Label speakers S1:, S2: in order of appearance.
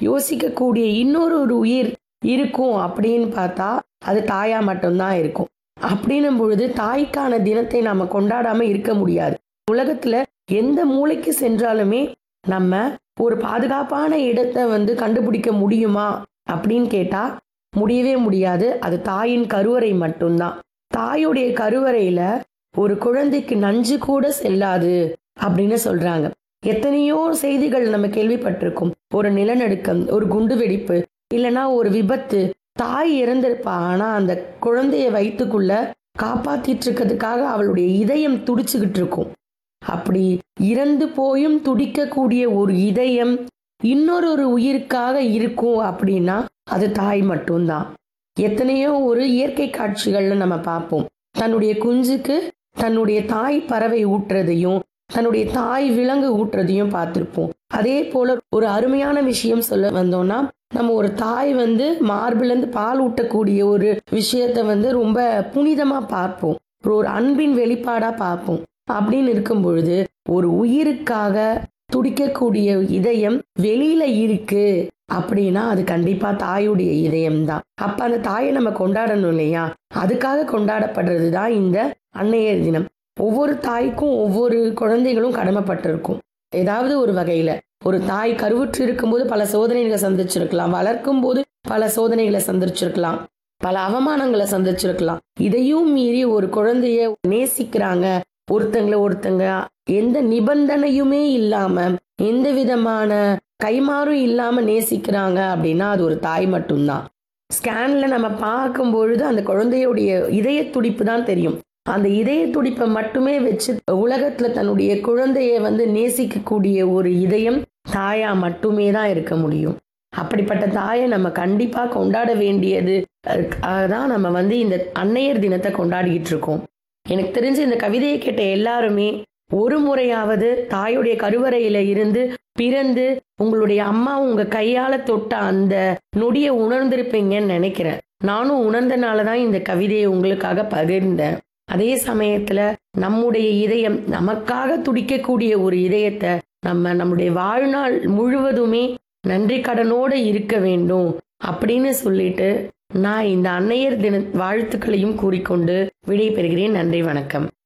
S1: யோசிக்கக்கூடிய இன்னொரு ஒரு உயிர் இருக்கும் அப்படின்னு பார்த்தா அது தாயா மட்டும்தான் இருக்கும் அப்படின்னும் பொழுது தாய்க்கான தினத்தை நாம கொண்டாடாம இருக்க முடியாது உலகத்துல எந்த மூளைக்கு சென்றாலுமே நம்ம ஒரு பாதுகாப்பான இடத்தை வந்து கண்டுபிடிக்க முடியுமா அப்படின்னு கேட்டா முடியவே முடியாது அது தாயின் கருவறை மட்டும்தான் தாயுடைய கருவறையில ஒரு குழந்தைக்கு நஞ்சு கூட செல்லாது அப்படின்னு சொல்றாங்க எத்தனையோ செய்திகள் நம்ம கேள்விப்பட்டிருக்கோம் ஒரு நிலநடுக்கம் ஒரு குண்டு வெடிப்பு இல்லைன்னா ஒரு விபத்து தாய் இறந்திருப்பா ஆனா அந்த குழந்தைய வயிற்றுக்குள்ள காப்பாத்திட்டு இருக்கிறதுக்காக அவளுடைய இதயம் துடிச்சுக்கிட்டு இருக்கும் அப்படி இறந்து போயும் துடிக்கக்கூடிய ஒரு இதயம் இன்னொரு ஒரு உயிருக்காக இருக்கும் அப்படின்னா அது தாய் மட்டும்தான் எத்தனையோ ஒரு இயற்கை காட்சிகள்ல நம்ம பார்ப்போம் தன்னுடைய குஞ்சுக்கு தன்னுடைய தாய் பறவை ஊட்டுறதையும் தன்னுடைய தாய் விலங்கு ஊட்டுறதையும் பார்த்துருப்போம் அதே போல ஒரு அருமையான விஷயம் சொல்ல வந்தோம்னா நம்ம ஒரு தாய் வந்து மார்பிலேருந்து பால் ஊட்டக்கூடிய ஒரு விஷயத்த வந்து ரொம்ப புனிதமா பார்ப்போம் ஒரு அன்பின் வெளிப்பாடா பார்ப்போம் அப்படின்னு இருக்கும் பொழுது ஒரு உயிருக்காக துடிக்கக்கூடிய இதயம் வெளியில இருக்கு அப்படின்னா அது கண்டிப்பா தாயுடைய இதயம் தான் அப்ப அந்த தாயை நம்ம கொண்டாடணும் இல்லையா அதுக்காக கொண்டாடப்படுறது தான் இந்த அன்னையர் தினம் ஒவ்வொரு தாய்க்கும் ஒவ்வொரு குழந்தைகளும் கடமைப்பட்டிருக்கும் ஏதாவது ஒரு வகையில ஒரு தாய் கருவுற்று இருக்கும்போது பல சோதனைகளை சந்திச்சிருக்கலாம் வளர்க்கும் போது பல சோதனைகளை சந்திச்சிருக்கலாம் பல அவமானங்களை சந்திச்சிருக்கலாம் இதையும் மீறி ஒரு குழந்தைய நேசிக்கிறாங்க ஒருத்தங்களை ஒருத்தங்க எந்த நிபந்தனையுமே இல்லாம எந்த விதமான கைமாறும் இல்லாம நேசிக்கிறாங்க அப்படின்னா அது ஒரு தாய் மட்டும்தான் ஸ்கேன்ல நம்ம பார்க்கும் பொழுது அந்த குழந்தையுடைய இதய துடிப்பு தான் தெரியும் அந்த இதய துடிப்பை மட்டுமே வச்சு உலகத்துல தன்னுடைய குழந்தைய வந்து நேசிக்கக்கூடிய ஒரு இதயம் தாயா மட்டுமே தான் இருக்க முடியும் அப்படிப்பட்ட தாயை நம்ம கண்டிப்பா கொண்டாட வேண்டியது தான் நம்ம வந்து இந்த அன்னையர் தினத்தை கொண்டாடிக்கிட்டு இருக்கோம் எனக்கு தெரிஞ்சு இந்த கவிதையை கேட்ட எல்லாருமே ஒரு முறையாவது தாயுடைய கருவறையில இருந்து பிறந்து உங்களுடைய அம்மா உங்க கையால தொட்ட அந்த நொடியை உணர்ந்திருப்பீங்கன்னு நினைக்கிறேன் நானும் உணர்ந்தனால தான் இந்த கவிதையை உங்களுக்காக பகிர்ந்தேன் அதே சமயத்துல நம்முடைய இதயம் நமக்காக துடிக்கக்கூடிய ஒரு இதயத்தை நம்ம நம்முடைய வாழ்நாள் முழுவதுமே நன்றி கடனோடு இருக்க வேண்டும் அப்படின்னு சொல்லிட்டு நான் இந்த அன்னையர் தின வாழ்த்துக்களையும் கூறிக்கொண்டு விடை பெறுகிறேன் நன்றி வணக்கம்